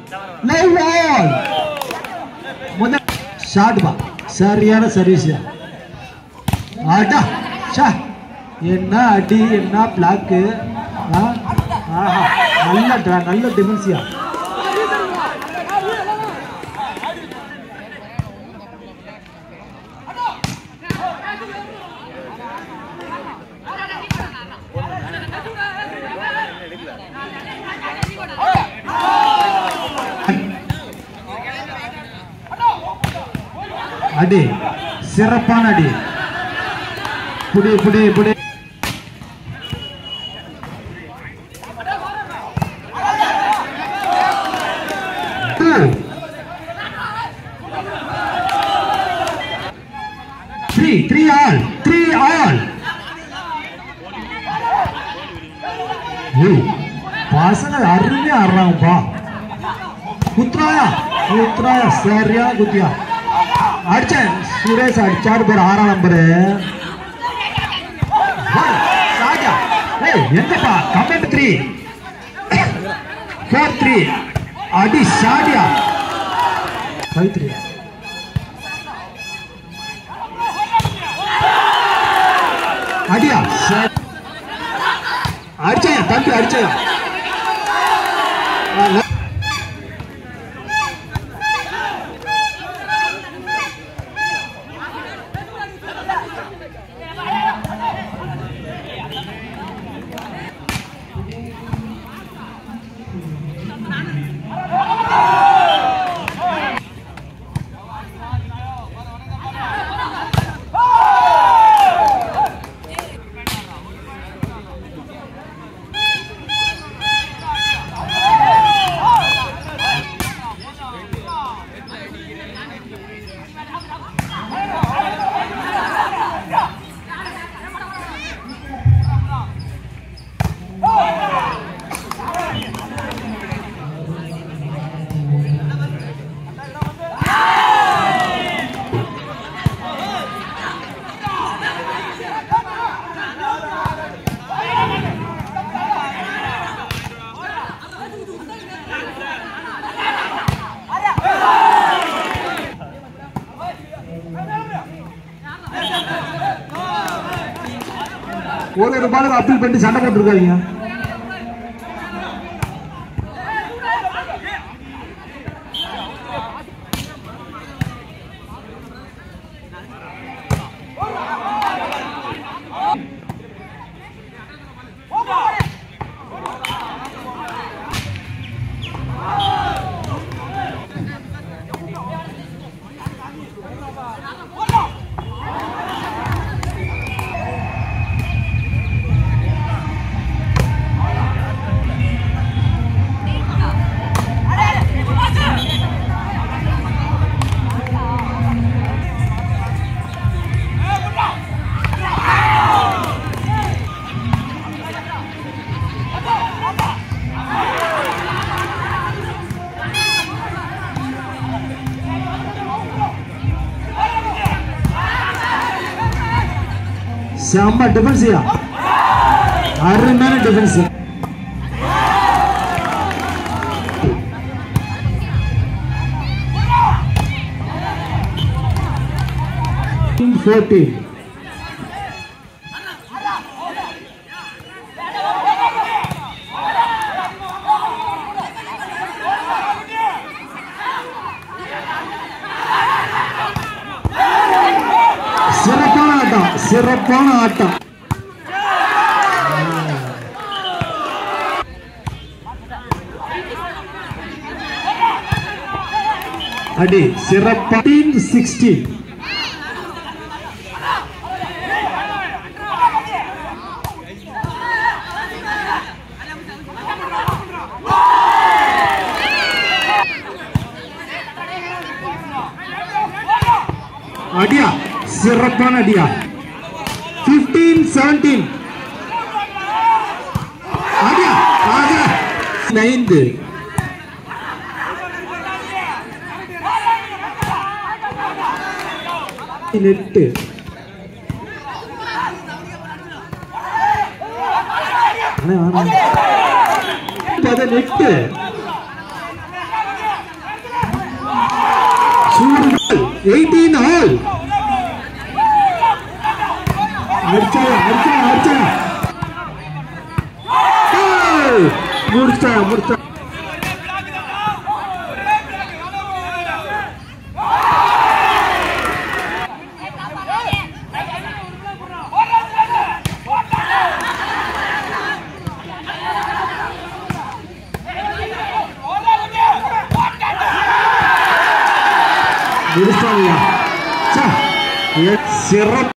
Live பால் முதல் shot பா சரியான சர்வீஸ் அடா ஷா என்ன அடி என்ன பிளாக்கு ஆஹா நல்ல dra- நல்ல டிஃபென்ஸியா அடி சிறப்பான அடி புடி புடி புடி three three all three all பசங்க அருமையா ஆடுறாங்கப்பா குத்ராயா குத்ராயா சரியா குத்தியா அடிச்சேன் சுரேஷ் அடிச்சாரு பேர் ஆறாம் நம்பரு ராஜா ஏய் எங்கப்பா கமெண்ட் த்ரீ ஃபோர் த்ரீ அடி ஷாடியா ஃபைவ் த்ரீ அடியா சரி. அடிச்சேன் தம்பி அடிச்சேன் ஒரு ஒரு பாலுக்கு அப்பீல் பண்ணி சண்டை போட்டுருக்காங்க செம்ம டிஃபென்ஸியா அருமையான டிஃபென்ஸ் ஃபோர்டீன் சிறப்பான ஆட்டம் சிறப்பான ஆட்டம் அடி சிறப்பீன் சிக்ஸ்டீன் அடியா சிறப்பான அடியா பிப்டீன் செவன்டீன் அடியா ஆக நைந்து நெட்டு அண்ணே, வாண்ணே. இப்ப அது நெட்டு சூடு எயிட்டீன் ஆல் அடிச்சா அடிச்சா அடிச்சா ஏய், முடிச்சா முடிச்சா முடிச்சாங்கய்யா ச்சே, சிறப்பு